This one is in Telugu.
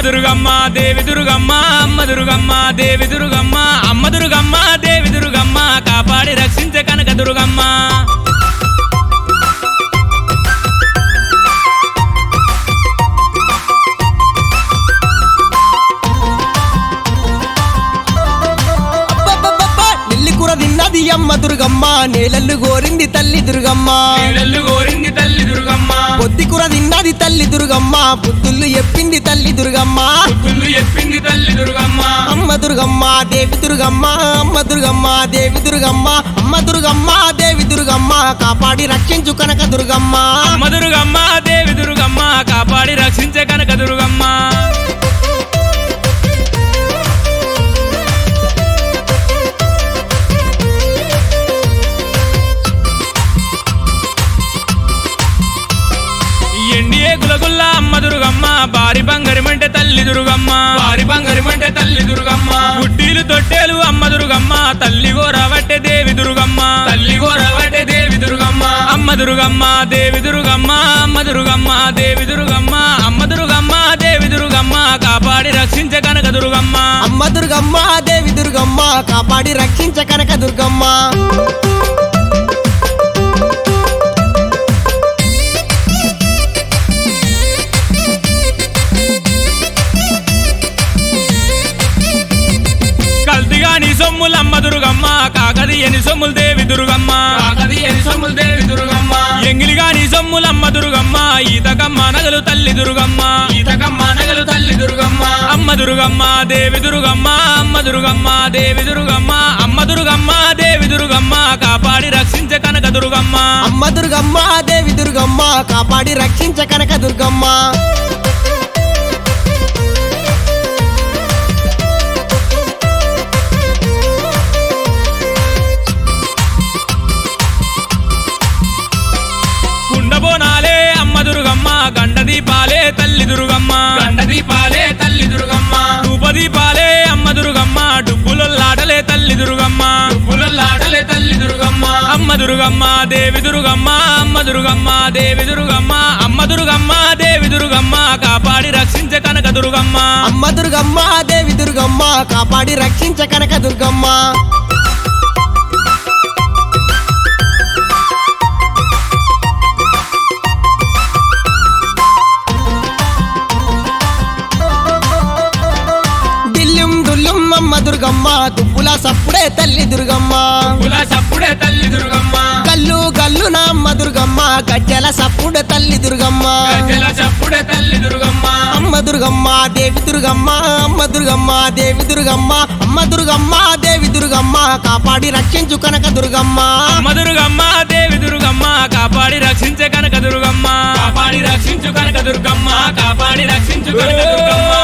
దుర్గమ్మ దేవి దుర్గమ్మ అమ్మ దుర్గమ్మ దేవి దుర్గమ్మ అమ్మ దుర్గమ్మ దేవి దుర్గమ్మ కాపాడి రక్షించే కనక దుర్గమ్మ అబ్బబ్బబ్బబ్బా! నెల్లి కూర తిన్నది అమ్మ దుర్గమ్మ నేలల్లు గోరింది తల్లి దుర్గమ్మ నీళ్ళల్లు కోరింది తల్లి దుర్గమ్మ పొద్ది కూర తిన్నది తల్లి దుర్గమ్మ బుద్ధుళ్ళు ఎప్పింది తల్లి దుర్గమ్మ గుళ్ళు చెప్పింది తల్లి దుర్గమ్మ అమ్మ దుర్గమ్మ దేవి దుర్గమ్మ అమ్మ దుర్గమ్మ దేవి దుర్గమ్మ అమ్మ దుర్గమ్మ దేవి దుర్గమ్మ కాపాడి రక్షించు కనక దుర్గమ్మ అమ్మ దుర్గమ్మ దేవి దుర్గమ్మ కాపాడి రక్షించే కనక దుర్గమ్మ ఎండియే గులగుల్ల అమ్మ దుర్గమ్మ బారి బంగారమంటే తల్లి దుర్గమ్మ బారి బంగారమంటే తల్లి దుర్గమ్మ గుడ్డీలు తొట్టేలు అమ్మ దుర్గమ్మ తల్లి గోరవట్టే దేవి దుర్గమ్మ తల్లి గోరవట్టే దేవి దుర్గమ్మ అమ్మ దుర్గమ్మ దేవి దుర్గమ్మ అమ్మ దుర్గమ్మ దేవి దుర్గమ్మ అమ్మ దుర్గమ్మ దేవి దుర్గమ్మ కాపాడి రక్షించే కనక దుర్గమ్మ అమ్మ దుర్గమ్మ దేవి దుర్గమ్మ కాపాడి రక్షించ కనక దుర్గమ్మ కల్తిగా నీ సొమ్ములు అమ్మ దుర్గమ్మ కాకది ఎని సొమ్ములు దేవి దుర్గమ్మ కాకది ఎని సొమ్ములు దేవి దుర్గమ్మ ఎంగిలిగా నీ సొమ్ములు అమ్మ దుర్గమ్మ ఈతకమ్మ నగలు తల్లి దుర్గమ్మ ఈతకమ్మ నగలు తల్లి దుర్గమ్మ అమ్మ దుర్గమ్మ దేవి దుర్గమ్మ అమ్మ దుర్గమ్మ దేవి దుర్గమ్మ అమ్మ దుర్గమ్మ దేవి దుర్గమ్మ కాపాడి రక్షించే కనక దుర్గమ్మ అమ్మ దుర్గమ్మ దేవి దుర్గమ్మ కాపాడి రక్షించ కనక దుర్గమ్మ కుండబోనాలే అమ్మ దుర్గమ్మ గండ దీపాలే తల్లి దుర్గమ్మ గండ దీపాలే తల్లి దుర్గమ్మ ధూప దీపాలే అమ్మ దుర్గమ్మ డుబ్బులొల్లాటలే తల్లి దుర్గమ్మ డుబ్బులొల్లాటలే తల్లి దుర్గమ్మ అమ్మ దుర్గమ్మ దేవి దుర్గమ్మ అమ్మ దుర్గమ్మ దేవి దుర్గమ్మ అమ్మ దుర్గమ్మ దేవి దుర్గమ్మ కాపాడి రక్షించే కనక దుర్గమ్మ అమ్మ దుర్గమ్మ దేవి దుర్గమ్మ కాపాడి రక్షించ కనక దుర్గమ్మ దిల్లుం దుల్లుం అమ్మ దుర్గమ్మ దుప్పుల సప్పుడే తల్లి దుర్గమ్మ కుల సప్పుడే తల్లి దుర్గమ్మ గల్లు గల్లు నా అమ్మ దుర్గమ్మ గజ్జల సప్పుడే తల్లి దుర్గమ్మ గజల సప్పుడే తల్లి దుర్గమ్మ అమ్మ దుర్గమ్మ దేవి దుర్గమ్మ అమ్మ దుర్గమ్మ దేవి దుర్గమ్మ అమ్మ దుర్గమ్మ దేవి దుర్గమ్మ కాపాడి రక్షించు కనక దుర్గమ్మ అమ్మ దుర్గమ్మ దేవి దుర్గమ్మ కాపాడి రక్షించే కనక దుర్గమ్మ కాపాడి రక్షించు కనక దుర్గమ్మ కాపాడి రక్షించు కనక దుర్గమ్మ